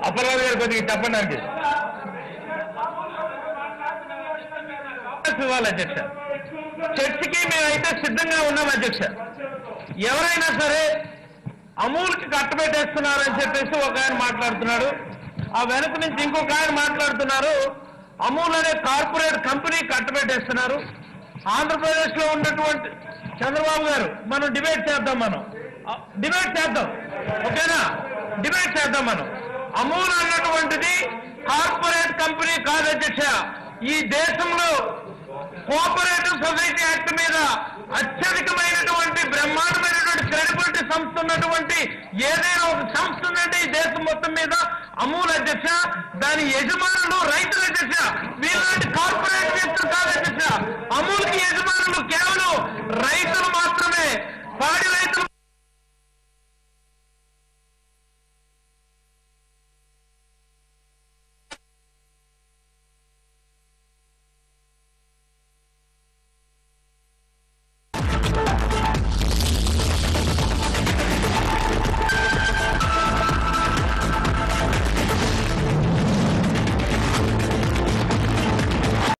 అప్పలరాజు గారు కొద్దిగా చెప్పండి అండి ఇవ్వాలి అధ్యక్ష చర్చకి మేమైతే సిద్ధంగా ఉన్నాం అధ్యక్ష ఎవరైనా సరే అమూల్కి కట్టబెట్టేస్తున్నారని చెప్పేసి ఒక ఆయన మాట్లాడుతున్నాడు ఆ వెనక నుంచి ఇంకొక ఆయన మాట్లాడుతున్నారు అమూల్ అనే కార్పొరేట్ కంపెనీ కట్టబెట్టేస్తున్నారు ఆంధ్రప్రదేశ్ లో ఉన్నటువంటి చంద్రబాబు గారు మనం డిబేట్ చేద్దాం మనం ఆ, డిబేట్ చేద్దాం ఓకేనా డిబేట్ చేద్దాం మనం అమూల్ అన్నటువంటిది కార్పొరేట్ కంపెనీ కాదు అధ్యక్ష ఈ దేశంలో కోఆపరేటివ్ సొసైటీ యాక్ట్ మీద అత్యధికమైనటువంటి బ్రహ్మాండమైనటువంటి క్రెడిబిలిటీ సంస్థ ఉన్నటువంటి ఏదైనా ఒక సంస్థ ఉందంటే ఈ దేశం మొత్తం మీద అమూల్ అధ్యక్ష దాని యజమానులు రైతుల అధ్యక్ష వీళ్ళంటి కార్పొరేట్